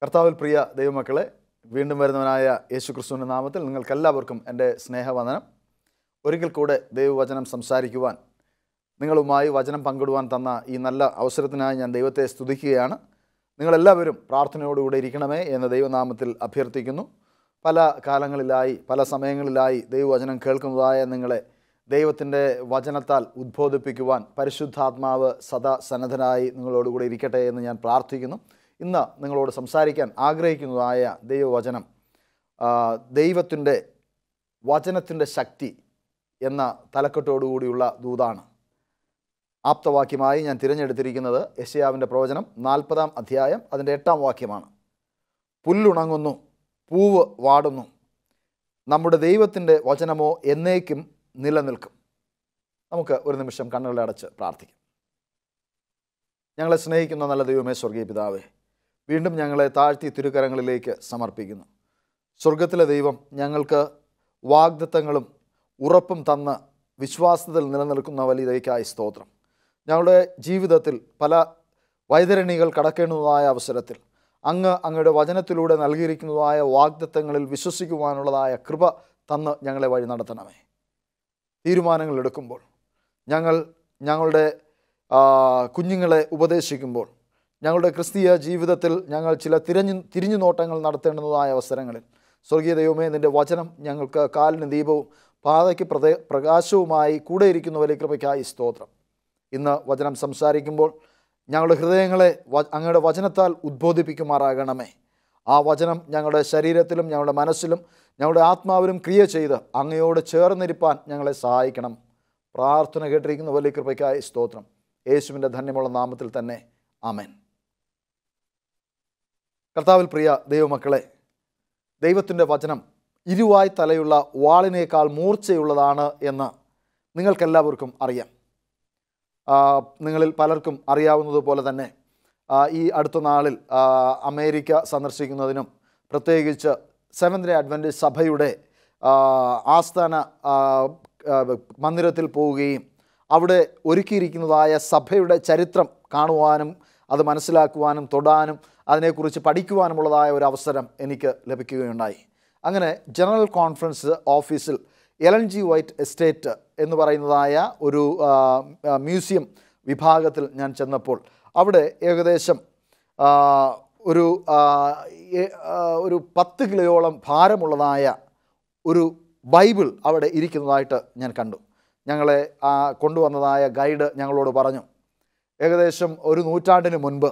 കർത്താവിൽ പ്രിയ ദൈവമക്കളെ വീണ്ടും വരുന്നവനായ യേശു ക്രിസ്തുവിൻ്റെ നാമത്തിൽ നിങ്ങൾക്കെല്ലാവർക്കും എൻ്റെ സ്നേഹവന്ദനം ഒരിക്കൽ കൂടെ ദൈവവചനം സംസാരിക്കുവാൻ നിങ്ങളുമായി വചനം പങ്കിടുവാൻ തന്ന ഈ നല്ല അവസരത്തിനായി ഞാൻ ദൈവത്തെ സ്തുതിക്കുകയാണ് നിങ്ങളെല്ലാവരും പ്രാർത്ഥനയോടുകൂടെ ഇരിക്കണമേ എന്ന് ദൈവനാമത്തിൽ അഭ്യർത്ഥിക്കുന്നു പല കാലങ്ങളിലായി പല സമയങ്ങളിലായി ദൈവവചനം കേൾക്കുന്നതായ നിങ്ങളെ ദൈവത്തിൻ്റെ വചനത്താൽ ഉദ്ബോധിപ്പിക്കുവാൻ പരിശുദ്ധാത്മാവ് സദാ സന്നദ്ധനായി നിങ്ങളോടുകൂടെ ഇരിക്കട്ടെ എന്ന് ഞാൻ പ്രാർത്ഥിക്കുന്നു ഇന്ന് നിങ്ങളോട് സംസാരിക്കാൻ ആഗ്രഹിക്കുന്നതായ ദൈവവചനം ആ, ദൈവത്തിൻ്റെ വചനത്തിൻ്റെ ശക്തി എന്ന തലക്കെട്ടോടുകൂടിയുള്ള ദൂതാണ് ആപ്തവാക്യമായി ഞാൻ തിരഞ്ഞെടുത്തിരിക്കുന്നത് യശയാവിൻ്റെ പ്രവചനം നാൽപ്പതാം അധ്യായം അതിൻ്റെ എട്ടാം വാക്യമാണ് പുല്ലുണങ്ങുന്നു പൂവ് വാടുന്നു നമ്മുടെ ദൈവത്തിൻ്റെ വചനമോ എന്നേക്കും നിലനിൽക്കും നമുക്ക് ഒരു നിമിഷം കണ്ണുകളെ അടച്ച് പ്രാർത്ഥിക്കാം ഞങ്ങളെ സ്നേഹിക്കുന്ന നല്ല ദൈവമേ സ്വർഗീയ പിതാവേ വീണ്ടും ഞങ്ങളെ താഴ്ത്തി തിരുക്കരങ്ങളിലേക്ക് സമർപ്പിക്കുന്നു സ്വർഗത്തിലെ ദൈവം ഞങ്ങൾക്ക് വാഗ്ദത്തങ്ങളും ഉറപ്പും തന്ന് വിശ്വാസത്തിൽ നിലനിൽക്കുന്ന വലിയതയ്ക്കായി സ്തോത്രം ഞങ്ങളുടെ ജീവിതത്തിൽ പല വൈതരണികൾ കടക്കേണ്ടതായ അവസരത്തിൽ അങ്ങ് അങ്ങയുടെ വചനത്തിലൂടെ നൽകിയിരിക്കുന്നതായ വാഗ്ദത്തങ്ങളിൽ വിശ്വസിക്കുവാനുള്ളതായ കൃപ തന്ന് ഞങ്ങളെ വഴി നടത്തണമേ തീരുമാനങ്ങൾ എടുക്കുമ്പോൾ ഞങ്ങൾ ഞങ്ങളുടെ ആ, കുഞ്ഞുങ്ങളെ ഉപദേശിക്കുമ്പോൾ ഞങ്ങളുടെ ക്രിസ്തീയ ജീവിതത്തിൽ ഞങ്ങൾ ചില തിരഞ്ഞു തിരിഞ്ഞു നോട്ടങ്ങൾ നടത്തേണ്ടുന്നതായ അവസരങ്ങളിൽ സ്വർഗീയ ദൈവമേ നിൻ്റെ വചനം ഞങ്ങൾക്ക് കാലിന് ദീപവും പാതയ്ക്ക് പ്രദേ പ്രകാശവുമായി കൂടെ ഇരിക്കുന്ന വലിയ കൃപയ്ക്കായി സ്തോത്രം ഇന്ന് വചനം സംസാരിക്കുമ്പോൾ ഞങ്ങളുടെ ഹൃദയങ്ങളെ വ- അങ്ങയുടെ വചനത്താൽ ഉദ്ബോധിപ്പിക്കുമാറാകണമേ ആ വചനം ഞങ്ങളുടെ ശരീരത്തിലും ഞങ്ങളുടെ മനസ്സിലും ഞങ്ങളുടെ ആത്മാവിലും ക്രിയ ചെയ്ത് അങ്ങയോട് ചേർന്നിരിപ്പാൻ ഞങ്ങളെ സഹായിക്കണം പ്രാർത്ഥന കേട്ടിരിക്കുന്ന വലിയ കൃപയ്ക്കായി സ്തോത്രം യേശുവിൻ്റെ ധന്യമുള്ള നാമത്തിൽ തന്നെ ആമേൻ കർത്താവിൽ പ്രിയ ദൈവമക്കളെ ദൈവത്തിൻ്റെ വചനം ഇരുവായ് തലയുള്ള വാളിനേക്കാൾ മൂർച്ചയുള്ളതാണ് എന്ന് നിങ്ങൾക്കെല്ലാവർക്കും അറിയാം ആ, നിങ്ങളിൽ പലർക്കും അറിയാവുന്നതുപോലെ തന്നെ ആ, ഈ അടുത്ത നാളിൽ ആ, അമേരിക്ക സന്ദർശിക്കുന്നതിനും പ്രത്യേകിച്ച് സെവൻത് ഡേ അഡ്വൻറ്റേജ് സഭയുടെ ആ, ആസ്ഥാന ആ, ആ, മന്ദിരത്തിൽ പോവുകയും അവിടെ ഒരുക്കിയിരിക്കുന്നതായ സഭയുടെ ചരിത്രം കാണുവാനും അത് മനസ്സിലാക്കുവാനും തൊടാനും അതിനെക്കുറിച്ച് പഠിക്കുവാനുമുള്ളതായ ഒരു അവസരം എനിക്ക് ലഭിക്കുകയുണ്ടായി അങ്ങനെ ജനറൽ കോൺഫറൻസ് ഓഫീസിൽ എലൻ ജി വൈറ്റ് എസ്റ്റേറ്റ് എന്ന് പറയുന്നതായ ഒരു ആ, ആ, മ്യൂസിയം വിഭാഗത്തിൽ ഞാൻ ചെന്നപ്പോൾ അവിടെ ഏകദേശം ആ, ഒരു ആ, എ- ആ, ഒരു പത്ത് കിലോയോളം ഭാരമുള്ളതായ ഒരു ബൈബിൾ അവിടെ ഇരിക്കുന്നതായിട്ട് ഞാൻ കണ്ടു ഞങ്ങളെ ആ കൊണ്ടുവന്നതായ ഗൈഡ് ഞങ്ങളോട് പറഞ്ഞു ഏകദേശം ഒരു നൂറ്റാണ്ടിന് മുൻപ്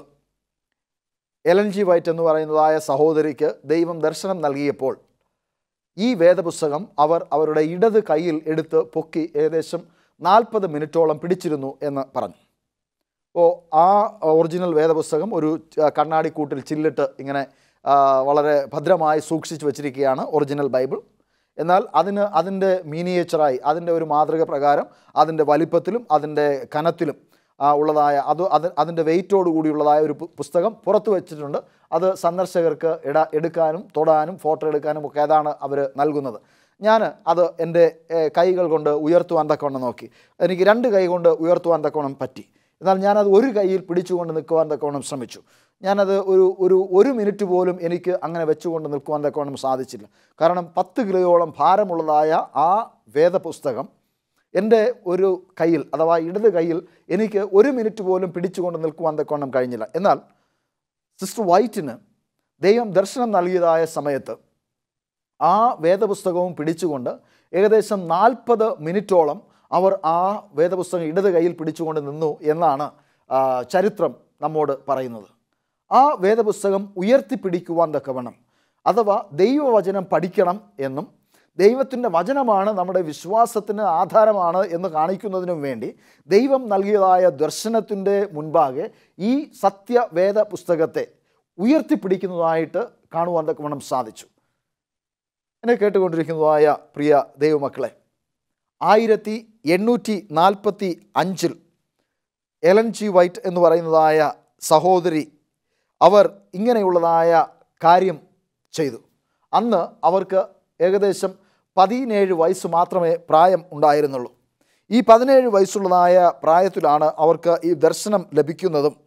എലൻ ജി വൈറ്റ് എന്ന് പറയുന്നതായ സഹോദരിക്ക് ദൈവം ദർശനം നൽകിയപ്പോൾ ഈ വേദപുസ്തകം അവർ അവരുടെ ഇടത് കയ്യിൽ എടുത്ത് പൊക്കി ഏകദേശം നാൽപ്പത് മിനിറ്റോളം പിടിച്ചിരുന്നു എന്ന് പറഞ്ഞു അപ്പോൾ ആ ഒറിജിനൽ വേദപുസ്തകം ഒരു ച- കണ്ണാടിക്കൂട്ടിൽ ചില്ലിട്ട് ഇങ്ങനെ ആ, വളരെ ഭദ്രമായി സൂക്ഷിച്ചു വച്ചിരിക്കുകയാണ് ഒറിജിനൽ ബൈബിൾ എന്നാൽ അതിന് അതിൻ്റെ മീനിയേച്ചറായി അതിൻ്റെ ഒരു മാതൃക പ്രകാരം അതിൻ്റെ വലിപ്പത്തിലും അതിൻ്റെ കനത്തിലും ആ, ഉള്ളതായ അത് അത് അതിൻ്റെ വെയിറ്റോട് കൂടിയുള്ളതായ ഒരു പു- പുസ്തകം പുറത്തു വെച്ചിട്ടുണ്ട് അത് സന്ദർശകർക്ക് ഇട എടുക്കാനും തൊടാനും ഫോട്ടോ എടുക്കാനും ഒക്കെ അതാണ് അവർ നൽകുന്നത് ഞാൻ അത് എൻ്റെ ഏഹ്, കൈകൾ കൊണ്ട് ഉയർത്തുവാൻ തക്കവണ്ണം നോക്കി എനിക്ക് രണ്ട് കൈ കൊണ്ട് ഉയർത്തുവാൻ തക്കവണ്ണം പറ്റി എന്നാൽ ഞാനത് ഒരു കൈയിൽ പിടിച്ചുകൊണ്ട് നിൽക്കുവാൻ തക്കവണ്ണം ശ്രമിച്ചു ഞാനത് ഒരു ഒരു ഒരു മിനിറ്റ് പോലും എനിക്ക് അങ്ങനെ വെച്ചുകൊണ്ട് നിൽക്കുവാൻ തക്കവണ്ണം സാധിച്ചില്ല കാരണം പത്ത് കിലോയോളം ഭാരമുള്ളതായ ആ വേദപുസ്തകം എൻ്റെ ഒരു കയ്യിൽ അഥവാ ഇടത് കയ്യിൽ എനിക്ക് ഒരു മിനിറ്റ് പോലും പിടിച്ചുകൊണ്ട് നിൽക്കുവാൻ തക്കവണ്ണം കഴിഞ്ഞില്ല എന്നാൽ സിസ്റ്റർ വൈറ്റിന് ദൈവം ദർശനം നൽകിയതായ സമയത്ത് ആ വേദപുസ്തകവും പിടിച്ചുകൊണ്ട് ഏകദേശം നാൽപ്പത് മിനിറ്റോളം അവർ ആ വേദപുസ്തകം ഇടത് കയ്യിൽ പിടിച്ചുകൊണ്ട് നിന്നു എന്നാണ് ആ, ചരിത്രം നമ്മോട് പറയുന്നത് ആ വേദപുസ്തകം ഉയർത്തിപ്പിടിക്കുവാൻ തക്കവണ്ണം അഥവാ ദൈവവചനം പഠിക്കണം എന്നും ദൈവത്തിൻ്റെ വചനമാണ് നമ്മുടെ വിശ്വാസത്തിന് ആധാരമാണ് എന്ന് കാണിക്കുന്നതിനും വേണ്ടി ദൈവം നൽകിയതായ ദർശനത്തിൻ്റെ മുൻപാകെ ഈ സത്യവേദ പുസ്തകത്തെ ഉയർത്തിപ്പിടിക്കുന്നതായിട്ട് കാണുവാൻ തക്കവണ്ണം സാധിച്ചു എന്നെ കേട്ടുകൊണ്ടിരിക്കുന്നതായ പ്രിയ ദൈവമക്കളെ ആയിരത്തി എണ്ണൂറ്റി നാൽപ്പത്തി അഞ്ചിൽ എലൻ ജി വൈറ്റ് എന്ന് പറയുന്നതായ സഹോദരി അവർ ഇങ്ങനെയുള്ളതായ കാര്യം ചെയ്തു അന്ന് അവർക്ക് ഏകദേശം പതിനേഴ് വയസ്സ് മാത്രമേ പ്രായം ഉണ്ടായിരുന്നുള്ളൂ ഈ പതിനേഴ് വയസ്സുള്ളതായ പ്രായത്തിലാണ് അവർക്ക് ഈ ദർശനം ലഭിക്കുന്നതും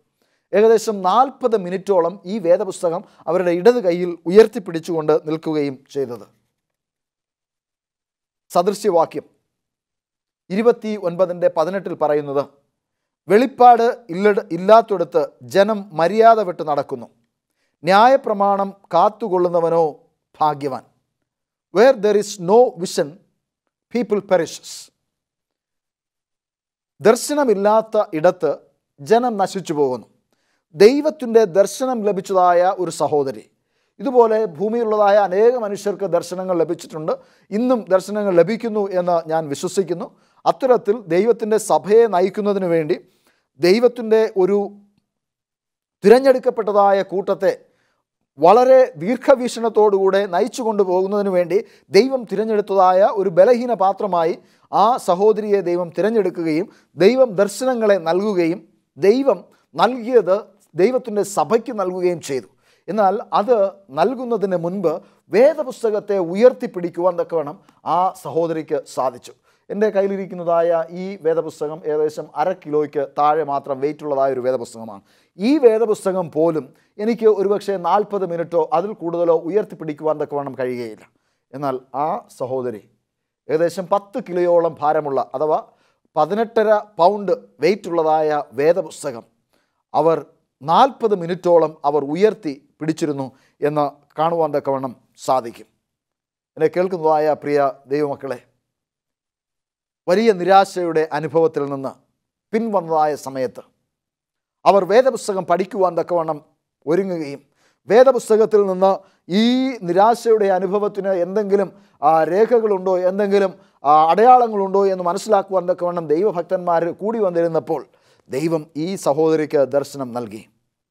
ഏകദേശം നാൽപ്പത് മിനിറ്റോളം ഈ വേദപുസ്തകം അവരുടെ ഇടത് കൈയിൽ ഉയർത്തിപ്പിടിച്ചുകൊണ്ട് നിൽക്കുകയും ചെയ്തത് സദൃശ്യവാക്യം ഇരുപത്തി ഒൻപതിൻ്റെ പതിനെട്ടിൽ പറയുന്നത് വെളിപ്പാട് ഇല്ല ഇല്ലാത്തിടത്ത് ജനം മര്യാദ വിട്ട് നടക്കുന്നു ന്യായപ്രമാണം കാത്തുകൊള്ളുന്നവനോ ഭാഗ്യവാൻ where there is no vision people perishes ദർശനമില്ലാത്ത ഇടത്ത് ജനം നശിച്ചു പോകുന്നു ദൈവത്തിൻ്റെ ദർശനം ലഭിച്ചതായ ഒരു സഹോദരി ഇതുപോലെ ഭൂമിയിലുള്ളതായ അനേക മനുഷ്യർക്ക് ദർശനങ്ങൾ ലഭിച്ചിട്ടുണ്ട് ഇന്നും ദർശനങ്ങൾ ലഭിക്കുന്നു എന്ന് ഞാൻ വിശ്വസിക്കുന്നു അത്തരത്തിൽ ദൈവത്തിൻ്റെ സഭയെ നയിക്കുന്നതിന് വേണ്ടി ദൈവത്തിൻ്റെ ഒരു തിരഞ്ഞെടുക്കപ്പെട്ടതായ കൂട്ടത്തെ വളരെ ദീർഘവീക്ഷണത്തോടുകൂടെ നയിച്ചു കൊണ്ടുപോകുന്നതിന് വേണ്ടി ദൈവം തിരഞ്ഞെടുത്തതായ ഒരു ബലഹീന പാത്രമായി ആ സഹോദരിയെ ദൈവം തിരഞ്ഞെടുക്കുകയും ദൈവം ദർശനങ്ങളെ നൽകുകയും ദൈവം നൽകിയത് ദൈവത്തിൻ്റെ സഭയ്ക്ക് നൽകുകയും ചെയ്തു എന്നാൽ അത് നൽകുന്നതിന് മുൻപ് വേദപുസ്തകത്തെ ഉയർത്തിപ്പിടിക്കുവാൻ തക്കവണ്ണം ആ സഹോദരിക്ക് സാധിച്ചു എൻ്റെ കയ്യിലിരിക്കുന്നതായ ഈ വേദപുസ്തകം ഏകദേശം അര കിലോയ്ക്ക് താഴെ മാത്രം വെയിറ്റ് ഉള്ളതായ ഒരു വേദപുസ്തകമാണ് ഈ വേദപുസ്തകം പോലും എനിക്ക് ഒരുപക്ഷെ നാൽപ്പത് മിനിറ്റോ അതിൽ കൂടുതലോ ഉയർത്തിപ്പിടിക്കുവാൻ തക്കവണ്ണം കഴിയുകയില്ല എന്നാൽ ആ സഹോദരി ഏകദേശം പത്ത് കിലോയോളം ഭാരമുള്ള അഥവാ പതിനെട്ടര പൗണ്ട് വെയിറ്റ് ഉള്ളതായ വേദപുസ്തകം അവർ നാൽപ്പത് മിനിറ്റോളം അവർ ഉയർത്തി പിടിച്ചിരുന്നു എന്ന് കാണുവാൻ തക്കവണ്ണം സാധിക്കും എന്നെ കേൾക്കുന്നതായ പ്രിയ ദൈവമക്കളെ വലിയ നിരാശയുടെ അനുഭവത്തിൽ നിന്ന് പിൻവന്നതായ സമയത്ത് അവർ വേദപുസ്തകം പഠിക്കുവാൻ തക്കവണ്ണം ഒരുങ്ങുകയും വേദപുസ്തകത്തിൽ നിന്ന് ഈ നിരാശയുടെ അനുഭവത്തിന് എന്തെങ്കിലും ആ, രേഖകളുണ്ടോ എന്തെങ്കിലും ആ, അടയാളങ്ങളുണ്ടോ എന്ന് മനസ്സിലാക്കുവാൻ തക്കവണ്ണം ദൈവഭക്തന്മാർ കൂടി വന്നിരുന്നപ്പോൾ ദൈവം ഈ സഹോദരിക്ക് ദർശനം നൽകി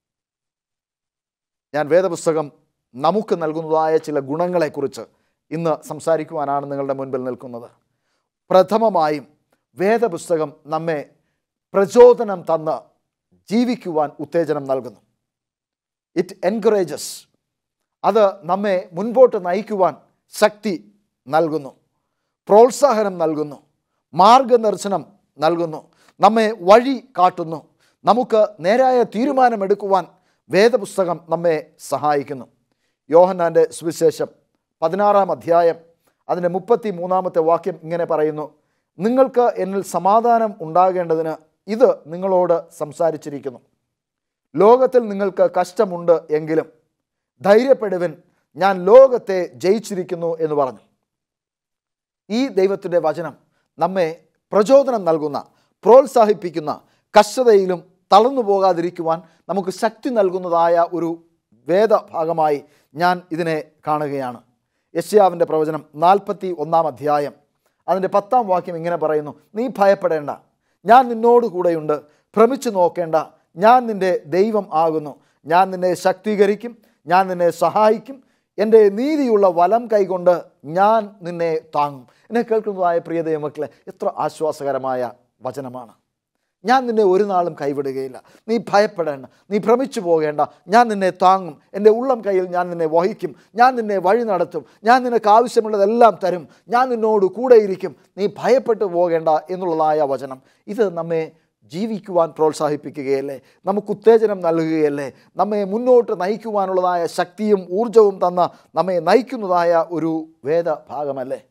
ഞാൻ വേദപുസ്തകം നമുക്ക് നൽകുന്നതായ ചില ഗുണങ്ങളെക്കുറിച്ച് ഇന്ന് സംസാരിക്കുവാനാണ് നിങ്ങളുടെ മുൻപിൽ നിൽക്കുന്നത് പ്രഥമമായും വേദപുസ്തകം നമ്മെ പ്രചോദനം തന്ന് ജീവിക്കുവാൻ ഉത്തേജനം നൽകുന്നു ഇറ്റ് എൻകറേജസ് അത് നമ്മെ മുൻപോട്ട് നയിക്കുവാൻ ശക്തി നൽകുന്നു പ്രോത്സാഹനം നൽകുന്നു മാർഗദർശനം നൽകുന്നു നമ്മെ വഴി കാട്ടുന്നു നമുക്ക് നേരായ തീരുമാനമെടുക്കുവാൻ വേദപുസ്തകം നമ്മെ സഹായിക്കുന്നു യോഹന്നാൻ്റെ സുവിശേഷം പതിനാറാം അധ്യായം അതിൻ്റെ മുപ്പത്തി മൂന്നാമത്തെ വാക്യം ഇങ്ങനെ പറയുന്നു നിങ്ങൾക്ക് എന്നിൽ സമാധാനം ഉണ്ടാകേണ്ടതിന് ഇത് നിങ്ങളോട് സംസാരിച്ചിരിക്കുന്നു ലോകത്തിൽ നിങ്ങൾക്ക് കഷ്ടമുണ്ട് എങ്കിലും ധൈര്യപ്പെടുവിൻ ഞാൻ ലോകത്തെ ജയിച്ചിരിക്കുന്നു എന്ന് പറഞ്ഞു ഈ ദൈവത്തിൻ്റെ വചനം നമ്മെ പ്രചോദനം നൽകുന്ന പ്രോത്സാഹിപ്പിക്കുന്ന കഷ്ടതയിലും തളർന്നു പോകാതിരിക്കുവാൻ നമുക്ക് ശക്തി നൽകുന്നതായ ഒരു വേദഭാഗമായി ഞാൻ ഇതിനെ കാണുകയാണ് യശ്യാവിൻ്റെ പ്രവചനം നാൽപ്പത്തി ഒന്നാം അധ്യായം അതിൻ്റെ പത്താം വാക്യം ഇങ്ങനെ പറയുന്നു നീ ഭയപ്പെടേണ്ട ഞാൻ നിന്നോട് കൂടെയുണ്ട് ഭ്രമിച്ചു നോക്കേണ്ട ഞാൻ നിൻ്റെ ദൈവം ആകുന്നു ഞാൻ നിന്നെ ശക്തീകരിക്കും ഞാൻ നിന്നെ സഹായിക്കും എൻ്റെ നീതിയുള്ള വലം കൈകൊണ്ട് ഞാൻ നിന്നെ താങ്ങും എന്നെ കേൾക്കുന്നതായ പ്രിയ ദൈവമക്കളെ എത്ര ആശ്വാസകരമായ വചനമാണ് ഞാൻ നിന്നെ ഒരു നാളും കൈവിടുകയില്ല നീ ഭയപ്പെടേണ്ട നീ ഭ്രമിച്ചു പോകേണ്ട ഞാൻ നിന്നെ താങ്ങും എൻ്റെ ഉള്ളം കയ്യിൽ ഞാൻ നിന്നെ വഹിക്കും ഞാൻ നിന്നെ വഴി നടത്തും ഞാൻ നിനക്ക് ആവശ്യമുള്ളതെല്ലാം തരും ഞാൻ നിന്നോട് കൂടെയിരിക്കും നീ ഭയപ്പെട്ടു പോകേണ്ട എന്നുള്ളതായ വചനം ഇത് നമ്മെ ജീവിക്കുവാൻ പ്രോത്സാഹിപ്പിക്കുകയല്ലേ നമുക്ക് ഉത്തേജനം നൽകുകയല്ലേ നമ്മെ മുന്നോട്ട് നയിക്കുവാനുള്ളതായ ശക്തിയും ഊർജവും തന്ന നമ്മെ നയിക്കുന്നതായ ഒരു വേദഭാഗമല്ലേ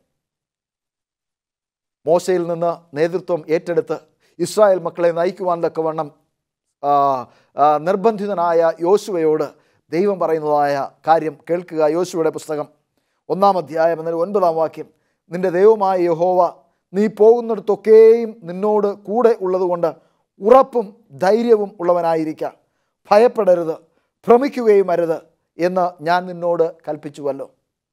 മോശയിൽ നിന്ന് നേതൃത്വം ഏറ്റെടുത്ത് ഇസ്രായേൽ മക്കളെ നയിക്കുവാൻ തക്കവണ്ണം ആ, ആ, നിർബന്ധിതനായ യോശുവയോട് ദൈവം പറയുന്നതായ കാര്യം കേൾക്കുക യോശുവയുടെ പുസ്തകം ഒന്നാം അധ്യായം എന്നൊരു ഒൻപതാം വാക്യം നിന്റെ ദൈവമായ യഹോവ നീ പോകുന്നിടത്തൊക്കെയും നിന്നോട് കൂടെ ഉള്ളതുകൊണ്ട് ഉറപ്പും ധൈര്യവും ഉള്ളവനായിരിക്കുക ഭയപ്പെടരുത് ഭ്രമിക്കുകയും അരുത് എന്ന് ഞാൻ നിന്നോട് കൽപ്പിച്ചുവല്ലോ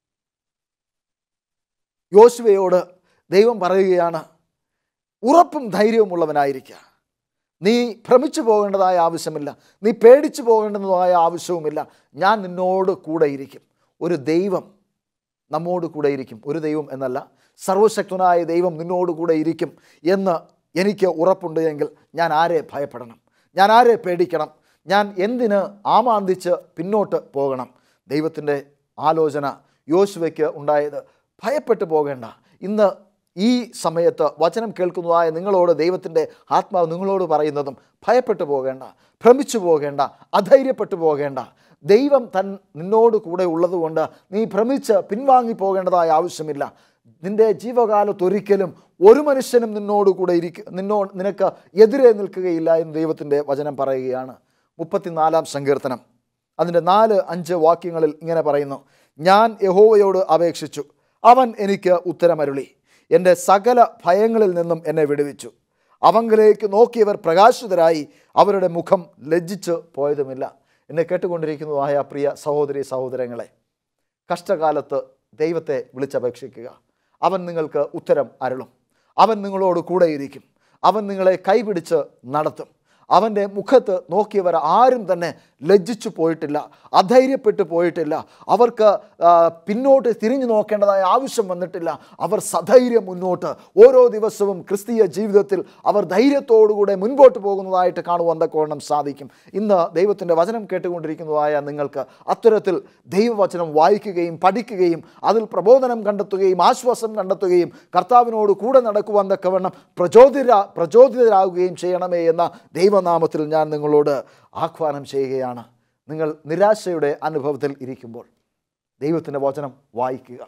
യോശുവയോട് ദൈവം പറയുകയാണ് ഉറപ്പും ധൈര്യവും ഉള്ളവനായിരിക്കുക നീ ഭ്രമിച്ചു പോകേണ്ടതായ ആവശ്യമില്ല നീ പേടിച്ചു പോകേണ്ടതായ ആവശ്യവുമില്ല ഞാൻ നിന്നോട് കൂടെ ഇരിക്കും ഒരു ദൈവം നമ്മോട് കൂടെ ഇരിക്കും ഒരു ദൈവം എന്നല്ല സർവശക്തനായ ദൈവം നിന്നോട് കൂടെ ഇരിക്കും എന്ന് എനിക്ക് ഉറപ്പുണ്ട് എങ്കിൽ ഞാൻ ആരെ ഭയപ്പെടണം ഞാൻ ആരെ പേടിക്കണം ഞാൻ എന്തിന് ആമാന്തിച്ച് പിന്നോട്ട് പോകണം ദൈവത്തിൻ്റെ ആലോചന യോശുവയ്ക്ക് ഉണ്ടായത് ഭയപ്പെട്ടു പോകേണ്ട ഇന്ന് ഈ സമയത്ത് വചനം കേൾക്കുന്നതായ നിങ്ങളോട് ദൈവത്തിൻ്റെ ആത്മാവ് നിങ്ങളോട് പറയുന്നതും ഭയപ്പെട്ടു പോകേണ്ട ഭ്രമിച്ചു പോകേണ്ട അധൈര്യപ്പെട്ടു പോകേണ്ട ദൈവം തൻ നിന്നോട് കൂടെ ഉള്ളതുകൊണ്ട് നീ ഭ്രമിച്ച് പിൻവാങ്ങി പോകേണ്ടതായ ആവശ്യമില്ല നിന്റെ ജീവകാലത്തൊരിക്കലും ഒരു മനുഷ്യനും നിന്നോട് കൂടെ ഇരിക്ക നിന്നോ നിനക്ക് എതിരെ നിൽക്കുകയില്ല എന്ന് ദൈവത്തിൻ്റെ വചനം പറയുകയാണ് മുപ്പത്തിനാലാം സങ്കീർത്തനം അതിൻ്റെ നാല് അഞ്ച് വാക്യങ്ങളിൽ ഇങ്ങനെ പറയുന്നു ഞാൻ യഹോവയോട് അപേക്ഷിച്ചു അവൻ എനിക്ക് ഉത്തരമരുളി എൻ്റെ സകല ഭയങ്ങളിൽ നിന്നും എന്നെ വിടുവിച്ചു അവങ്കിലേക്ക് നോക്കിയവർ പ്രകാശിതരായി അവരുടെ മുഖം ലജ്ജിച്ച് പോയതുമില്ല എന്നെ കേട്ടുകൊണ്ടിരിക്കുന്നതായ പ്രിയ സഹോദരി സഹോദരങ്ങളെ കഷ്ടകാലത്ത് ദൈവത്തെ വിളിച്ചപേക്ഷിക്കുക അവൻ നിങ്ങൾക്ക് ഉത്തരം അരുളും അവൻ നിങ്ങളോട് കൂടെയിരിക്കും അവൻ നിങ്ങളെ കൈപിടിച്ച് നടത്തും അവൻ്റെ മുഖത്ത് നോക്കിയവർ ആരും തന്നെ ലജ്ജിച്ചു പോയിട്ടില്ല അധൈര്യപ്പെട്ടു പോയിട്ടില്ല അവർക്ക് ആ, പിന്നോട്ട് തിരിഞ്ഞു നോക്കേണ്ടതായ ആവശ്യം വന്നിട്ടില്ല അവർ സധൈര്യം മുന്നോട്ട് ഓരോ ദിവസവും ക്രിസ്തീയ ജീവിതത്തിൽ അവർ ധൈര്യത്തോടുകൂടെ മുൻപോട്ട് പോകുന്നതായിട്ട് കാണുവാൻ തക്കവണ്ണം സാധിക്കും ഇന്ന് ദൈവത്തിൻ്റെ വചനം കേട്ടുകൊണ്ടിരിക്കുന്നതായ നിങ്ങൾക്ക് അത്തരത്തിൽ ദൈവവചനം വായിക്കുകയും പഠിക്കുകയും അതിൽ പ്രബോധനം കണ്ടെത്തുകയും ആശ്വാസം കണ്ടെത്തുകയും കർത്താവിനോട് കൂടെ നടക്കുവാൻ തക്കവണ്ണം പ്രചോദിത പ്രചോദിതരാകുകയും ചെയ്യണമേ എന്ന ദൈവനാമത്തിൽ ഞാൻ നിങ്ങളോട് ആഹ്വാനം ചെയ്യുകയാണ് നിങ്ങൾ നിരാശയുടെ അനുഭവത്തിൽ ഇരിക്കുമ്പോൾ ദൈവത്തിൻ്റെ വചനം വായിക്കുക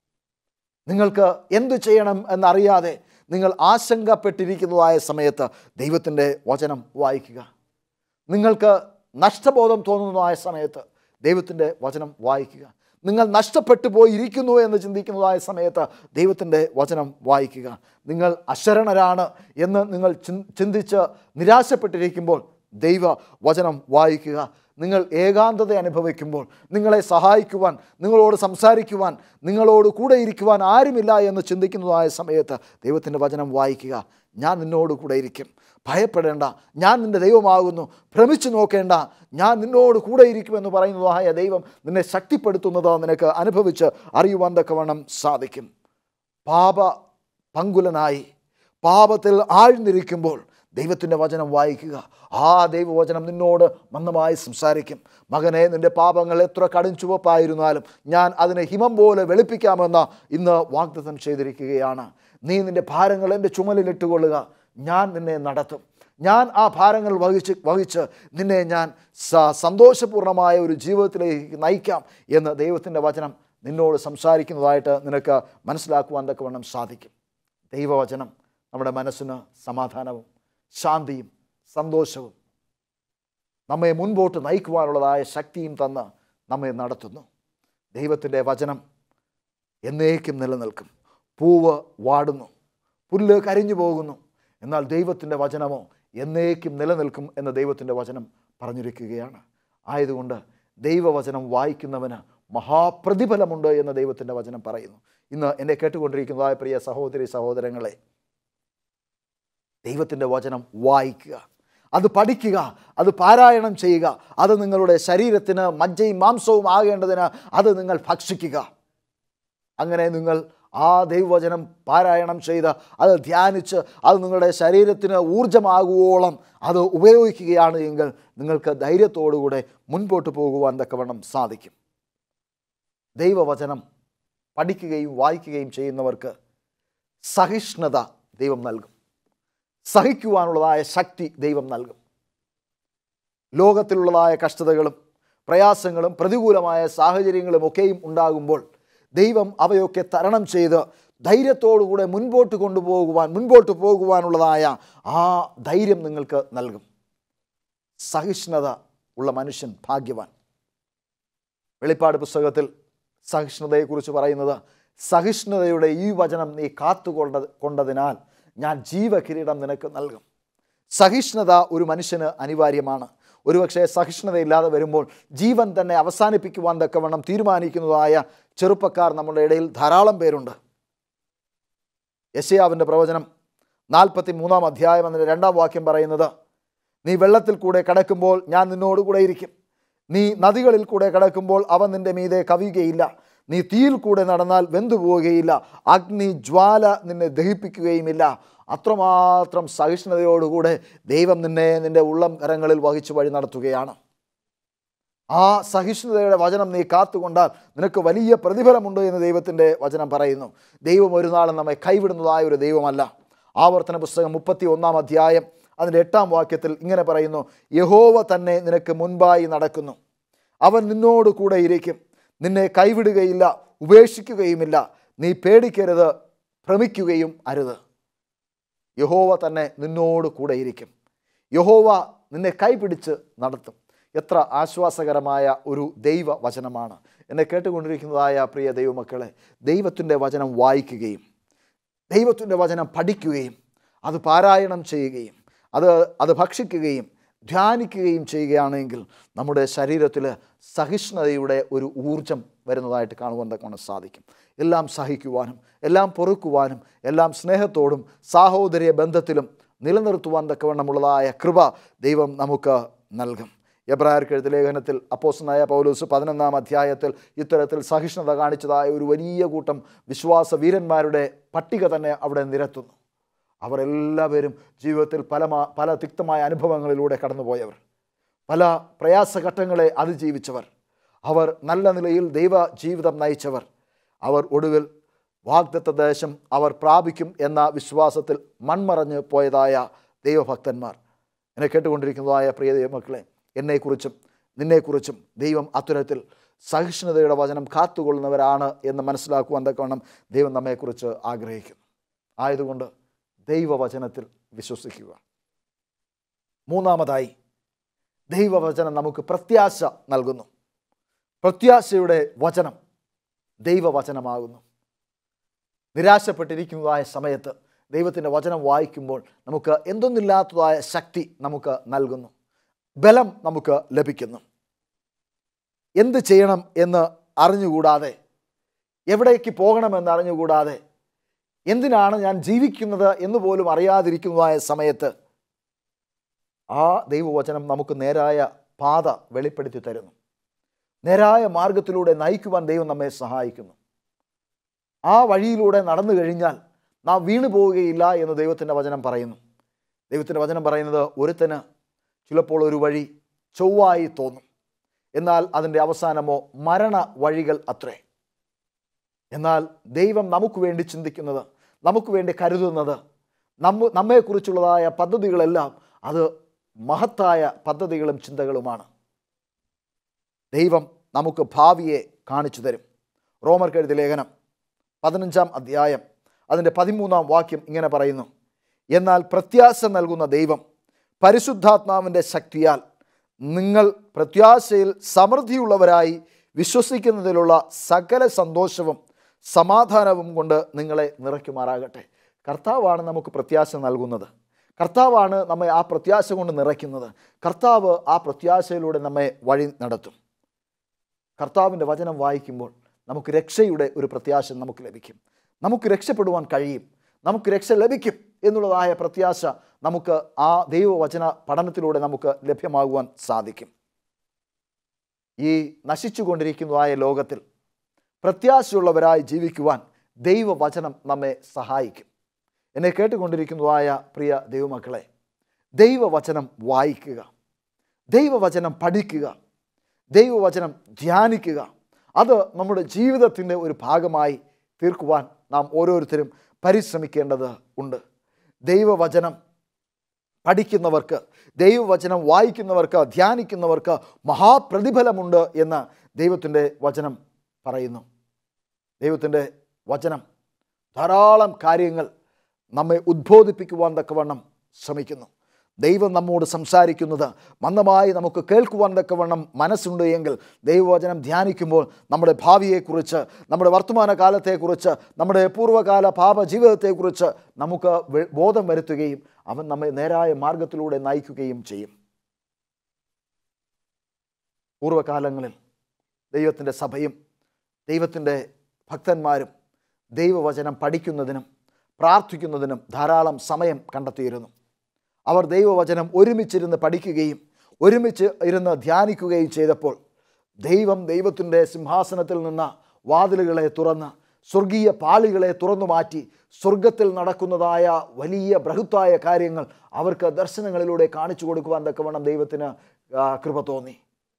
നിങ്ങൾക്ക് എന്തു ചെയ്യണം എന്നറിയാതെ നിങ്ങൾ ആശങ്കപ്പെട്ടിരിക്കുന്നതായ സമയത്ത് ദൈവത്തിൻ്റെ വചനം വായിക്കുക നിങ്ങൾക്ക് നഷ്ടബോധം തോന്നുന്നതായ സമയത്ത് ദൈവത്തിൻ്റെ വചനം വായിക്കുക നിങ്ങൾ നഷ്ടപ്പെട്ടു പോയിരിക്കുന്നു എന്ന് ചിന്തിക്കുന്നതായ സമയത്ത് ദൈവത്തിൻ്റെ വചനം വായിക്കുക നിങ്ങൾ അശരണരാണ് എന്ന് നിങ്ങൾ ചിൻ- ചിന്തിച്ച് നിരാശപ്പെട്ടിരിക്കുമ്പോൾ ദൈവ വചനം വായിക്കുക നിങ്ങൾ ഏകാന്തത അനുഭവിക്കുമ്പോൾ നിങ്ങളെ സഹായിക്കുവാൻ നിങ്ങളോട് സംസാരിക്കുവാൻ നിങ്ങളോട് കൂടെ ഇരിക്കുവാൻ ആരുമില്ല എന്ന് ചിന്തിക്കുന്നതായ സമയത്ത് ദൈവത്തിൻ്റെ വചനം വായിക്കുക ഞാൻ നിന്നോട് കൂടെ ഇരിക്കും ഭയപ്പെടേണ്ട ഞാൻ നിൻ്റെ ദൈവമാകുന്നു ഭ്രമിച്ചു നോക്കേണ്ട ഞാൻ നിന്നോട് കൂടെ ഇരിക്കുമെന്ന് പറയുന്നതായ ദൈവം നിന്നെ ശക്തിപ്പെടുത്തുന്നത് നിനക്ക് അനുഭവിച്ച് അറിയുവാൻ തക്കവണ്ണം സാധിക്കും പാപ പങ്കുലനായി പാപത്തിൽ ആഴ്ന്നിരിക്കുമ്പോൾ ദൈവത്തിൻ്റെ വചനം വായിക്കുക ആ ദൈവവചനം നിന്നോട് മന്ദമായി സംസാരിക്കും മകനെ നിൻ്റെ പാപങ്ങൾ എത്ര കടും ചുവപ്പായിരുന്നാലും ഞാൻ അതിനെ ഹിമം പോലെ വെളുപ്പിക്കാമെന്ന് ഇന്ന് വാഗ്ദത്തം ചെയ്തിരിക്കുകയാണ് നീ നിൻ്റെ ഭാരങ്ങൾ എൻ്റെ ചുമലിലിട്ടുകൊള്ളുക ഞാൻ നിന്നെ നടത്തും ഞാൻ ആ ഭാരങ്ങൾ വഹിച്ച് വഹിച്ച് നിന്നെ ഞാൻ സ- സന്തോഷപൂർണ്ണമായ ഒരു ജീവിതത്തിലേക്ക് നയിക്കാം എന്ന് ദൈവത്തിൻ്റെ വചനം നിന്നോട് സംസാരിക്കുന്നതായിട്ട് നിനക്ക് മനസ്സിലാക്കുവാൻ തക്കവണ്ണം സാധിക്കും ദൈവവചനം നമ്മുടെ മനസ്സിന് സമാധാനവും ശാന്തിയും സന്തോഷവും നമ്മെ മുൻപോട്ട് നയിക്കുവാനുള്ളതായ ശക്തിയും തന്ന് നമ്മെ നടത്തുന്നു ദൈവത്തിൻ്റെ വചനം എന്നേക്കും നിലനിൽക്കും പൂവ് വാടുന്നു പുല്ല് കരിഞ്ഞു പോകുന്നു എന്നാൽ ദൈവത്തിൻ്റെ വചനമോ എന്നേക്കും നിലനിൽക്കും എന്ന് ദൈവത്തിൻ്റെ വചനം പറഞ്ഞിരിക്കുകയാണ് ആയതുകൊണ്ട് ദൈവവചനം വായിക്കുന്നവന് മഹാപ്രതിഫലമുണ്ട് എന്ന് ദൈവത്തിൻ്റെ വചനം പറയുന്നു ഇന്ന് എന്നെ കേട്ടുകൊണ്ടിരിക്കുന്നതായ പ്രിയ സഹോദരി സഹോദരങ്ങളെ ദൈവത്തിൻ്റെ വചനം വായിക്കുക അത് പഠിക്കുക അത് പാരായണം ചെയ്യുക അത് നിങ്ങളുടെ ശരീരത്തിന് മജ്ജയും മാംസവും ആകേണ്ടതിന് അത് നിങ്ങൾ ഭക്ഷിക്കുക അങ്ങനെ നിങ്ങൾ ആ ദൈവവചനം പാരായണം ചെയ്ത് അത് ധ്യാനിച്ച് അത് നിങ്ങളുടെ ശരീരത്തിന് ഊർജമാകുവോളം അത് ഉപയോഗിക്കുകയാണ് എങ്കിൽ നിങ്ങൾക്ക് ധൈര്യത്തോടുകൂടെ മുൻപോട്ട് പോകുവാൻ തക്കവണ്ണം സാധിക്കും ദൈവവചനം പഠിക്കുകയും വായിക്കുകയും ചെയ്യുന്നവർക്ക് സഹിഷ്ണുത ദൈവം നൽകും സഹിക്കുവാനുള്ളതായ ശക്തി ദൈവം നൽകും ലോകത്തിലുള്ളതായ കഷ്ടതകളും പ്രയാസങ്ങളും പ്രതികൂലമായ സാഹചര്യങ്ങളും ഒക്കെയും ഉണ്ടാകുമ്പോൾ ദൈവം അവയൊക്കെ തരണം ചെയ്ത് ധൈര്യത്തോടുകൂടെ മുൻപോട്ട് കൊണ്ടുപോകുവാൻ മുൻപോട്ട് പോകുവാനുള്ളതായ ആ ധൈര്യം നിങ്ങൾക്ക് നൽകും സഹിഷ്ണുത ഉള്ള മനുഷ്യൻ ഭാഗ്യവാൻ വെളിപ്പാട് പുസ്തകത്തിൽ സഹിഷ്ണുതയെക്കുറിച്ച് പറയുന്നത് സഹിഷ്ണുതയുടെ ഈ വചനം നീ കാത്തുകൊണ്ട കൊണ്ടതിനാൽ ഞാൻ ജീവകിരീടം നിനക്ക് നൽകും സഹിഷ്ണുത ഒരു മനുഷ്യന് അനിവാര്യമാണ് ഒരുപക്ഷെ സഹിഷ്ണുതയില്ലാതെ വരുമ്പോൾ ജീവൻ തന്നെ അവസാനിപ്പിക്കുവാൻ തക്കവണ്ണം തീരുമാനിക്കുന്നതായ ചെറുപ്പക്കാർ നമ്മുടെ ഇടയിൽ ധാരാളം പേരുണ്ട് യശയാവിൻ്റെ പ്രവചനം നാൽപ്പത്തി മൂന്നാം അധ്യായം അതിൻ്റെ രണ്ടാം വാക്യം പറയുന്നത് നീ വെള്ളത്തിൽ കൂടെ കടക്കുമ്പോൾ ഞാൻ നിന്നോട് കൂടെ ഇരിക്കും നീ നദികളിൽ കൂടെ കടക്കുമ്പോൾ അവൻ നിന്റെ മീതെ കവിയുകയില്ല നീ തീയിൽ കൂടെ നടന്നാൽ വെന്തുപോവുകയില്ല അഗ്നി ജ്വാല നിന്നെ ദഹിപ്പിക്കുകയുമില്ല അത്രമാത്രം സഹിഷ്ണുതയോടുകൂടെ ദൈവം നിന്നെ നിന്റെ ഉള്ളം കരങ്ങളിൽ വഹിച്ചു വഴി നടത്തുകയാണ് ആ സഹിഷ്ണുതയുടെ വചനം നീ കാത്തുകൊണ്ടാൽ നിനക്ക് വലിയ പ്രതിഫലമുണ്ട് എന്ന് ദൈവത്തിൻ്റെ വചനം പറയുന്നു ദൈവം ഒരു നാളും നമ്മെ കൈവിടുന്നതായ ഒരു ദൈവമല്ല ആവർത്തന പുസ്തകം മുപ്പത്തി ഒന്നാം അധ്യായം അതിൻ്റെ എട്ടാം വാക്യത്തിൽ ഇങ്ങനെ പറയുന്നു യഹോവ തന്നെ നിനക്ക് മുൻപായി നടക്കുന്നു അവൻ നിന്നോട് കൂടെ ഇരിക്കും നിന്നെ കൈവിടുകയില്ല ഉപേക്ഷിക്കുകയുമില്ല നീ പേടിക്കരുത് ഭ്രമിക്കുകയും അരുത് യഹോവ തന്നെ നിന്നോട് കൂടെ ഇരിക്കും യഹോവ നിന്നെ കൈപിടിച്ച് നടത്തും എത്ര ആശ്വാസകരമായ ഒരു ദൈവ വചനമാണ് എന്നെ കേട്ടുകൊണ്ടിരിക്കുന്നതായ പ്രിയ ദൈവമക്കളെ ദൈവത്തിൻ്റെ വചനം വായിക്കുകയും ദൈവത്തിൻ്റെ വചനം പഠിക്കുകയും അത് പാരായണം ചെയ്യുകയും അത് അത് ഭക്ഷിക്കുകയും ധ്യാനിക്കുകയും ചെയ്യുകയാണെങ്കിൽ നമ്മുടെ ശരീരത്തിൽ സഹിഷ്ണുതയുടെ ഒരു ഊർജം വരുന്നതായിട്ട് കാണുവാൻ തക്കവണ്ണം സാധിക്കും എല്ലാം സഹിക്കുവാനും എല്ലാം പൊറുക്കുവാനും എല്ലാം സ്നേഹത്തോടും സാഹോദര്യ ബന്ധത്തിലും നിലനിർത്തുവാൻ തക്കവണ്ണമുള്ളതായ കൃപ ദൈവം നമുക്ക് നൽകും എബ്രായർക്ക് എഴുത്ത് ലേഖനത്തിൽ അപ്പോസനായ പൗലൂസ് പതിനൊന്നാം അധ്യായത്തിൽ ഇത്തരത്തിൽ സഹിഷ്ണുത കാണിച്ചതായ ഒരു വലിയ കൂട്ടം വിശ്വാസ വീരന്മാരുടെ പട്ടിക തന്നെ അവിടെ നിരത്തുന്നു അവർ എല്ലാവരും ജീവിതത്തിൽ പല മാ- പല തിക്തമായ അനുഭവങ്ങളിലൂടെ കടന്നുപോയവർ പല പ്രയാസഘട്ടങ്ങളെ അതിജീവിച്ചവർ അവർ നല്ല നിലയിൽ ദൈവ ജീവിതം നയിച്ചവർ അവർ ഒടുവിൽ വാഗ്ദത്ത ദേശം അവർ പ്രാപിക്കും എന്ന വിശ്വാസത്തിൽ മൺമറഞ്ഞ് പോയതായ ദൈവഭക്തന്മാർ എന്നെ കേട്ടുകൊണ്ടിരിക്കുന്നതായ പ്രിയ ദൈവമക്കളെ എന്നെക്കുറിച്ചും നിന്നെക്കുറിച്ചും ദൈവം അത്തരത്തിൽ സഹിഷ്ണുതയുടെ വചനം കാത്തുകൊള്ളുന്നവരാണ് എന്ന് മനസ്സിലാക്കുവാൻ തക്കവണ്ണം ദൈവം നമ്മെക്കുറിച്ച് ആഗ്രഹിക്കുന്നു ആയതുകൊണ്ട് ദൈവവചനത്തിൽ വിശ്വസിക്കുക മൂന്നാമതായി ദൈവവചനം നമുക്ക് പ്രത്യാശ നൽകുന്നു പ്രത്യാശയുടെ വചനം ദൈവവചനമാകുന്നു നിരാശപ്പെട്ടിരിക്കുന്നതായ സമയത്ത് ദൈവത്തിൻ്റെ വചനം വായിക്കുമ്പോൾ നമുക്ക് എന്തൊന്നില്ലാത്തതായ ശക്തി നമുക്ക് നൽകുന്നു ബലം നമുക്ക് ലഭിക്കുന്നു എന്ത് ചെയ്യണം എന്ന് അറിഞ്ഞുകൂടാതെ എവിടേക്ക് പോകണമെന്ന് അറിഞ്ഞുകൂടാതെ എന്തിനാണ് ഞാൻ ജീവിക്കുന്നത് എന്ന് പോലും അറിയാതിരിക്കുന്നതായ സമയത്ത് ആ ദൈവവചനം നമുക്ക് നേരായ പാത വെളിപ്പെടുത്തി തരുന്നു നേരായ മാർഗത്തിലൂടെ നയിക്കുവാൻ ദൈവം നമ്മെ സഹായിക്കുന്നു ആ വഴിയിലൂടെ നടന്നു കഴിഞ്ഞാൽ നാം വീണു പോവുകയില്ല എന്ന് ദൈവത്തിൻ്റെ വചനം പറയുന്നു ദൈവത്തിൻ്റെ വചനം പറയുന്നത് ഒരുത്തന് ചിലപ്പോൾ ഒരു വഴി ചൊവ്വായി തോന്നും എന്നാൽ അതിൻ്റെ അവസാനമോ മരണ വഴികൾ അത്രേ എന്നാൽ ദൈവം നമുക്ക് വേണ്ടി ചിന്തിക്കുന്നത് നമുക്ക് വേണ്ടി കരുതുന്നത് നമ്മ നമ്മെക്കുറിച്ചുള്ളതായ പദ്ധതികളെല്ലാം അത് മഹത്തായ പദ്ധതികളും ചിന്തകളുമാണ് ദൈവം നമുക്ക് ഭാവിയെ കാണിച്ചു തരും റോമർക്ക് എഴുതിയ ലേഖനം പതിനഞ്ചാം അധ്യായം അതിൻ്റെ പതിമൂന്നാം വാക്യം ഇങ്ങനെ പറയുന്നു എന്നാൽ പ്രത്യാശ നൽകുന്ന ദൈവം പരിശുദ്ധാത്മാവിൻ്റെ ശക്തിയാൽ നിങ്ങൾ പ്രത്യാശയിൽ സമൃദ്ധിയുള്ളവരായി വിശ്വസിക്കുന്നതിലുള്ള സകല സന്തോഷവും സമാധാനവും കൊണ്ട് നിങ്ങളെ നിറയ്ക്കുമാറാകട്ടെ കർത്താവാണ് നമുക്ക് പ്രത്യാശ നൽകുന്നത് കർത്താവാണ് നമ്മെ ആ പ്രത്യാശ കൊണ്ട് നിറയ്ക്കുന്നത് കർത്താവ് ആ പ്രത്യാശയിലൂടെ നമ്മെ വഴി നടത്തും കർത്താവിൻ്റെ വചനം വായിക്കുമ്പോൾ നമുക്ക് രക്ഷയുടെ ഒരു പ്രത്യാശ നമുക്ക് ലഭിക്കും നമുക്ക് രക്ഷപ്പെടുവാൻ കഴിയും നമുക്ക് രക്ഷ ലഭിക്കും എന്നുള്ളതായ പ്രത്യാശ നമുക്ക് ആ ദൈവവചന പഠനത്തിലൂടെ നമുക്ക് ലഭ്യമാകുവാൻ സാധിക്കും ഈ നശിച്ചുകൊണ്ടിരിക്കുന്നതായ ലോകത്തിൽ പ്രത്യാശയുള്ളവരായി ജീവിക്കുവാൻ ദൈവവചനം നമ്മെ സഹായിക്കും എന്നെ കേട്ടുകൊണ്ടിരിക്കുന്നതായ പ്രിയ ദൈവമക്കളെ ദൈവവചനം വായിക്കുക ദൈവവചനം പഠിക്കുക ദൈവവചനം ധ്യാനിക്കുക അത് നമ്മുടെ ജീവിതത്തിൻ്റെ ഒരു ഭാഗമായി തീർക്കുവാൻ നാം ഓരോരുത്തരും പരിശ്രമിക്കേണ്ടത് ഉണ്ട് ദൈവവചനം പഠിക്കുന്നവർക്ക് ദൈവവചനം വായിക്കുന്നവർക്ക് ധ്യാനിക്കുന്നവർക്ക് മഹാപ്രതിഫലമുണ്ട് എന്ന് ദൈവത്തിൻ്റെ വചനം പറയുന്നു ദൈവത്തിൻ്റെ വചനം ധാരാളം കാര്യങ്ങൾ നമ്മെ ഉദ്ബോധിപ്പിക്കുവാൻ തക്കവണ്ണം ശ്രമിക്കുന്നു ദൈവം നമ്മോട് സംസാരിക്കുന്നത് മന്ദമായി നമുക്ക് കേൾക്കുവാൻ തക്കവണ്ണം മനസ്സുണ്ട് എങ്കിൽ ദൈവവചനം ധ്യാനിക്കുമ്പോൾ നമ്മുടെ ഭാവിയെക്കുറിച്ച് നമ്മുടെ വർത്തമാന കാലത്തെക്കുറിച്ച് നമ്മുടെ പൂർവ്വകാല പാപ ജീവിതത്തെക്കുറിച്ച് നമുക്ക് വെ- ബോധം വരുത്തുകയും അവൻ നമ്മെ നേരായ മാർഗത്തിലൂടെ നയിക്കുകയും ചെയ്യും പൂർവ്വകാലങ്ങളിൽ ദൈവത്തിൻ്റെ സഭയും ദൈവത്തിൻ്റെ ഭക്തന്മാരും ദൈവവചനം പഠിക്കുന്നതിനും പ്രാർത്ഥിക്കുന്നതിനും ധാരാളം സമയം കണ്ടെത്തിയിരുന്നു അവർ ദൈവവചനം ഒരുമിച്ചിരുന്ന് പഠിക്കുകയും ഒരുമിച്ച് ഇരുന്ന് ധ്യാനിക്കുകയും ചെയ്തപ്പോൾ ദൈവം ദൈവത്തിൻ്റെ സിംഹാസനത്തിൽ നിന്ന് വാതിലുകളെ തുറന്ന് സ്വർഗീയ പാളികളെ തുറന്നു മാറ്റി സ്വർഗത്തിൽ നടക്കുന്നതായ വലിയ ബൃഹത്തായ കാര്യങ്ങൾ അവർക്ക് ദർശനങ്ങളിലൂടെ കാണിച്ചു കൊടുക്കുവാൻ തക്കവണ്ണം ദൈവത്തിന് ആ, കൃപ തോന്നി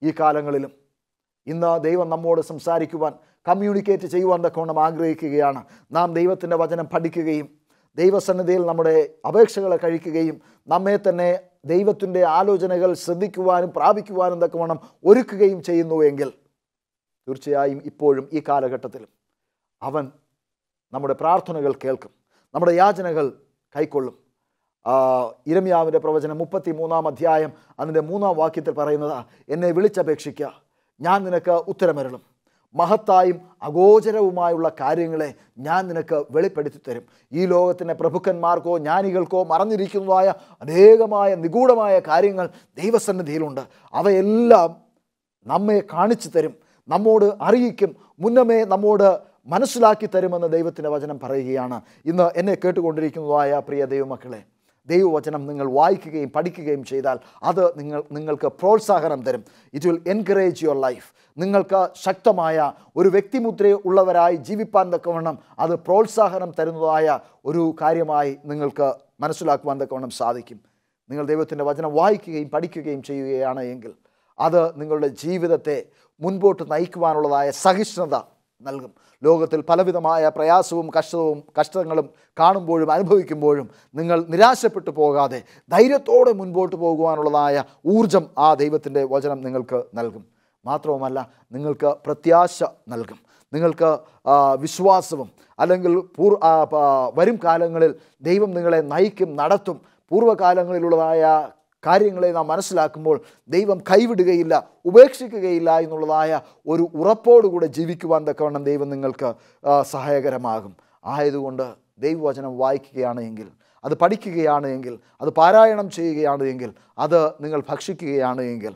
ഈ കാലങ്ങളിലും ഇന്ന് ദൈവം നമ്മോട് സംസാരിക്കുവാൻ കമ്മ്യൂണിക്കേറ്റ് ചെയ്യുവാൻ തക്കവണ്ണം ആഗ്രഹിക്കുകയാണ് നാം ദൈവത്തിൻ്റെ വചനം പഠിക്കുകയും ദൈവസന്നിധിയിൽ നമ്മുടെ അപേക്ഷകളെ കഴിക്കുകയും നമ്മെ തന്നെ ദൈവത്തിൻ്റെ ആലോചനകൾ ശ്രദ്ധിക്കുവാനും പ്രാപിക്കുവാനും തക്കവണ്ണം ഒരുക്കുകയും ചെയ്യുന്നുവെങ്കിൽ തീർച്ചയായും ഇപ്പോഴും ഈ കാലഘട്ടത്തിലും അവൻ നമ്മുടെ പ്രാർത്ഥനകൾ കേൾക്കും നമ്മുടെ യാചനകൾ കൈക്കൊള്ളും ആ, ഇരമ്യാവിൻ്റെ പ്രവചനം മുപ്പത്തി മൂന്നാം അധ്യായം അതിൻ്റെ മൂന്നാം വാക്യത്തിൽ പറയുന്നത് എന്നെ വിളിച്ചപേക്ഷിക്കുക ഞാൻ നിനക്ക് ഉത്തരമരുളും മഹത്തായും അഗോചരവുമായുള്ള കാര്യങ്ങളെ ഞാൻ നിനക്ക് വെളിപ്പെടുത്തി തരും ഈ ലോകത്തിൻ്റെ പ്രഭുക്കന്മാർക്കോ ജ്ഞാനികൾക്കോ മറഞ്ഞിരിക്കുന്നതായ അനേകമായ നിഗൂഢമായ കാര്യങ്ങൾ ദൈവസന്നിധിയിലുണ്ട് അവയെല്ലാം നമ്മെ കാണിച്ചു തരും നമ്മോട് അറിയിക്കും മുന്നമേ നമ്മോട് മനസ്സിലാക്കി തരുമെന്ന് ദൈവത്തിൻ്റെ വചനം പറയുകയാണ് ഇന്ന് എന്നെ കേട്ടുകൊണ്ടിരിക്കുന്നതായ പ്രിയ ദൈവമക്കളെ ദൈവവചനം നിങ്ങൾ വായിക്കുകയും പഠിക്കുകയും ചെയ്താൽ അത് നിങ്ങൾ നിങ്ങൾക്ക് പ്രോത്സാഹനം തരും it will encourage your life നിങ്ങൾക്ക് ശക്തമായ ഒരു വ്യക്തിമുദ്ര ഉള്ളവരായി ജീവിപ്പാൻ തക്കവണ്ണം അത് പ്രോത്സാഹനം തരുന്നതായ ഒരു കാര്യമായി നിങ്ങൾക്ക് മനസ്സിലാക്കുവാൻ തക്കവണ്ണം സാധിക്കും നിങ്ങൾ ദൈവത്തിൻ്റെ വചനം വായിക്കുകയും പഠിക്കുകയും ചെയ്യുകയാണ് എങ്കിൽ അത് നിങ്ങളുടെ ജീവിതത്തെ മുൻപോട്ട് നയിക്കുവാനുള്ളതായ സഹിഷ്ണുത നൽകും ലോകത്തിൽ പലവിധമായ പ്രയാസവും കഷ്ടവും കഷ്ടങ്ങളും കാണുമ്പോഴും അനുഭവിക്കുമ്പോഴും നിങ്ങൾ നിരാശപ്പെട്ടു പോകാതെ ധൈര്യത്തോടെ മുൻപോട്ട് പോകുവാനുള്ളതായ ഊർജം ആ ദൈവത്തിൻ്റെ വചനം നിങ്ങൾക്ക് നൽകും മാത്രവുമല്ല നിങ്ങൾക്ക് പ്രത്യാശ നൽകും നിങ്ങൾക്ക് ആ, വിശ്വാസവും അല്ലെങ്കിൽ പൂർ ആ, പ- വരും കാലങ്ങളിൽ ദൈവം നിങ്ങളെ നയിക്കും നടത്തും പൂർവ്വകാലങ്ങളിലുള്ളതായ കാര്യങ്ങളെ നാം മനസ്സിലാക്കുമ്പോൾ ദൈവം കൈവിടുകയില്ല ഉപേക്ഷിക്കുകയില്ല എന്നുള്ളതായ ഒരു ഉറപ്പോടുകൂടെ ജീവിക്കുവാൻ തക്കവണ്ണം ദൈവം നിങ്ങൾക്ക് ആ, സഹായകരമാകും ആയതുകൊണ്ട് ദൈവവചനം വായിക്കുകയാണ് എങ്കിൽ അത് പഠിക്കുകയാണ് എങ്കിൽ അത് പാരായണം ചെയ്യുകയാണ് എങ്കിൽ അത് നിങ്ങൾ ഭക്ഷിക്കുകയാണ് എങ്കിൽ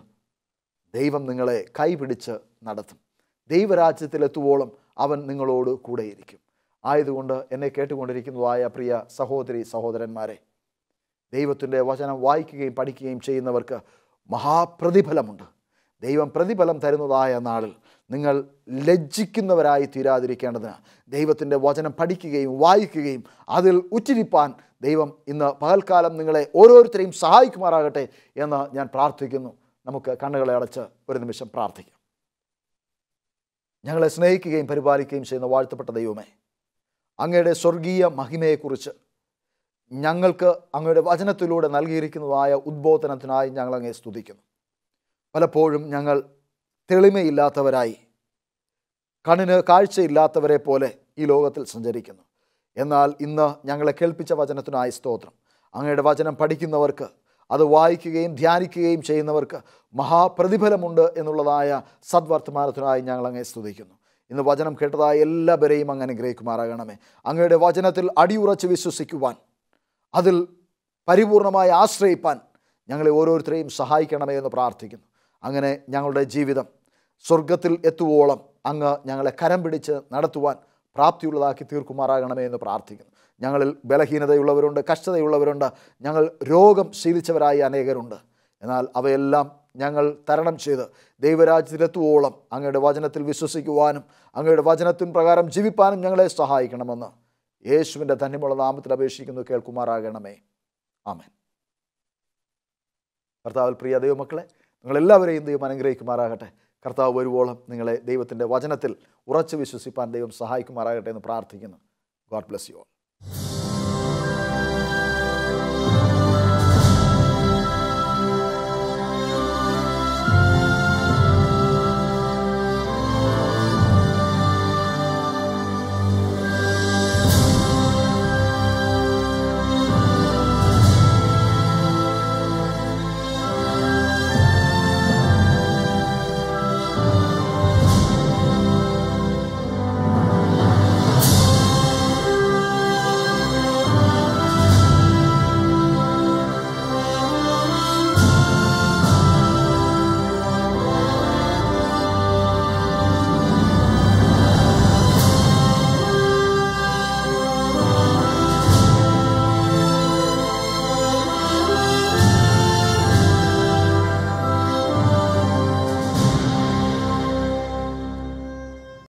ദൈവം നിങ്ങളെ കൈപിടിച്ച് നടത്തും ദൈവരാജ്യത്തിലെത്തുവോളം അവൻ നിങ്ങളോട് കൂടെയിരിക്കും ആയതുകൊണ്ട് എന്നെ കേട്ടുകൊണ്ടിരിക്കുന്നതായ പ്രിയ സഹോദരി സഹോദരന്മാരെ ദൈവത്തിൻ്റെ വചനം വായിക്കുകയും പഠിക്കുകയും ചെയ്യുന്നവർക്ക് മഹാപ്രതിഫലമുണ്ട് ദൈവം പ്രതിഫലം തരുന്നതായ നാളിൽ നിങ്ങൾ ലജ്ജിക്കുന്നവരായി തീരാതിരിക്കേണ്ടതിന് ദൈവത്തിൻ്റെ വചനം പഠിക്കുകയും വായിക്കുകയും അതിൽ ഉച്ചിരിപ്പാൻ ദൈവം ഇന്ന് പകൽക്കാലം നിങ്ങളെ ഓരോരുത്തരെയും സഹായിക്കുമാറാകട്ടെ എന്ന് ഞാൻ പ്രാർത്ഥിക്കുന്നു നമുക്ക് കണ്ണുകളെ അടച്ച് ഒരു നിമിഷം പ്രാർത്ഥിക്കാം ഞങ്ങളെ സ്നേഹിക്കുകയും പരിപാലിക്കുകയും ചെയ്യുന്ന വാഴ്ത്തപ്പെട്ട ദൈവമേ അങ്ങയുടെ സ്വർഗീയ മഹിമയെക്കുറിച്ച് ഞങ്ങൾക്ക് അങ്ങയുടെ വചനത്തിലൂടെ നൽകിയിരിക്കുന്നതായ ഉദ്ബോധനത്തിനായി ഞങ്ങൾ അങ്ങേ സ്തുതിക്കുന്നു പലപ്പോഴും ഞങ്ങൾ തെളിമയില്ലാത്തവരായി കണ്ണിന് കാഴ്ചയില്ലാത്തവരെ പോലെ ഈ ലോകത്തിൽ സഞ്ചരിക്കുന്നു എന്നാൽ ഇന്ന് ഞങ്ങളെ കേൾപ്പിച്ച വചനത്തിനായി സ്തോത്രം അങ്ങയുടെ വചനം പഠിക്കുന്നവർക്ക് അത് വായിക്കുകയും ധ്യാനിക്കുകയും ചെയ്യുന്നവർക്ക് മഹാപ്രതിഫലമുണ്ട് എന്നുള്ളതായ സദ്വർത്തമാനത്തിനായി ഞങ്ങൾ അങ്ങേ സ്തുതിക്കുന്നു ഇന്ന് വചനം കേട്ടതായ എല്ലാവരെയും അങ്ങ് അനുഗ്രഹിക്കുമാറാകണമേ അങ്ങയുടെ വചനത്തിൽ അടിയുറച്ച് വിശ്വസിക്കുവാൻ അതിൽ പരിപൂർണമായി ആശ്രയിപ്പാൻ ഞങ്ങളെ ഓരോരുത്തരെയും സഹായിക്കണമേ എന്ന് പ്രാർത്ഥിക്കുന്നു അങ്ങനെ ഞങ്ങളുടെ ജീവിതം സ്വർഗത്തിൽ എത്തുവോളം അങ്ങ് ഞങ്ങളെ കരം പിടിച്ച് നടത്തുവാൻ പ്രാപ്തിയുള്ളതാക്കി തീർക്കുമാറാകണമേ എന്ന് പ്രാർത്ഥിക്കുന്നു ഞങ്ങളിൽ ബലഹീനതയുള്ളവരുണ്ട് കഷ്ടതയുള്ളവരുണ്ട് ഞങ്ങൾ രോഗം ശീലിച്ചവരായി അനേകരുണ്ട് എന്നാൽ അവയെല്ലാം ഞങ്ങൾ തരണം ചെയ്ത് ദൈവരാജ്യത്തിലെത്തുവോളം അങ്ങയുടെ വചനത്തിൽ വിശ്വസിക്കുവാനും അങ്ങയുടെ വചനത്തിൻ പ്രകാരം ജീവിപ്പാനും ഞങ്ങളെ സഹായിക്കണമെന്ന് യേശുവിൻ്റെ ധന്യമുള്ള നാമത്തിൽ അപേക്ഷിക്കുന്നു കേൾക്കുമാറാകണമേ ആമേൻ കർത്താവിൽ പ്രിയ ദൈവമക്കളെ നിങ്ങളെല്ലാവരെയും ദൈവം അനുഗ്രഹിക്കുമാറാകട്ടെ കർത്താവ് വരുവോളം നിങ്ങളെ ദൈവത്തിൻ്റെ വചനത്തിൽ ഉറച്ചു വിശ്വസിപ്പാൻ ദൈവം സഹായിക്കുമാറാകട്ടെ എന്ന് പ്രാർത്ഥിക്കുന്നു ഗോഡ് ബ്ലെസ് യു ഓൾ